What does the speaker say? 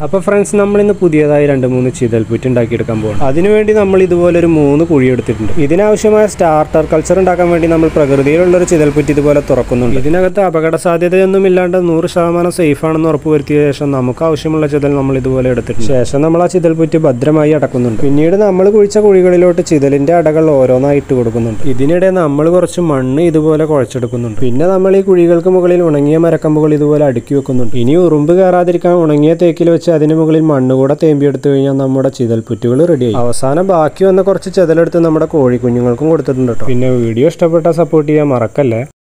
അപ്പോൾ ഫ്രണ്ട്സ് നമ്മൾ ഇന്ന് പുതിയതായി രണ്ട് മൂന്ന് ചിതൽപുറ്റ് ഉണ്ടാക്കിയെടുക്കാൻ പോകും അതിനുവേണ്ടി നമ്മൾ ഇതുപോലെ ഒരു മൂന്ന് കുഴി എടുത്തിട്ടുണ്ട് ഇതിനാവശ്യമായ സ്റ്റാർട്ടർ കൾച്ചർ ഉണ്ടാക്കാൻ വേണ്ടി നമ്മൾ പ്രകൃതിയിലുള്ള ഒരു ചിതൽപുറ്റ് ഇതുപോലെ തുറക്കുന്നുണ്ട് ഇതിനകത്ത് അപകട സാധ്യതയൊന്നും ഇല്ലാണ്ട് നൂറ് ശതമാനം സേഫ് ആണെന്ന് ഉറപ്പുവരുത്തിയ ശേഷം നമുക്ക് ആവശ്യമുള്ള ചിതൽ നമ്മൾ ഇതുപോലെ എടുത്തിട്ടുണ്ട് ശേഷം നമ്മൾ ആ ചിതൽപുറ്റ് ഭദ്രമായി അടക്കുന്നുണ്ട് പിന്നീട് നമ്മൾ കുഴിച്ച കുഴികളിലോട്ട് ചിതലിന്റെ അടകൾ ഓരോന്നായി ഇട്ട് കൊടുക്കുന്നുണ്ട് ഇതിനിടെ നമ്മൾ കുറച്ച് മണ്ണ് ഇതുപോലെ കുഴച്ചെടുക്കുന്നുണ്ട് പിന്നെ നമ്മൾ ഈ കുഴികൾക്ക് മുകളിൽ ഉണങ്ങിയ മരക്കമ്പുകൾ ഇതുപോലെ അടുക്കി വെക്കുന്നുണ്ട് ഇനി ഉറുമ്പ് കയറാതിരിക്കാൻ ഉണങ്ങിയ തേക്കിൽ വെച്ച് അതിന് മുകളിൽ മണ്ണ് കൂടെ തേമ്പിയെടുത്തു കഴിഞ്ഞാൽ നമ്മുടെ ചിതൽപുറ്റുകൾ റെഡിയായി അവസാനം ബാക്കി വന്ന കുറച്ച് ചെതലെടുത്ത് നമ്മുടെ കോഴിക്കുഞ്ഞുങ്ങൾക്കും കൊടുത്തിട്ടുണ്ട് കേട്ടോ പിന്നെ വീഡിയോ ഇഷ്ടപ്പെട്ടാൽ സപ്പോർട്ട് ചെയ്യാൻ മറക്കല്ലേ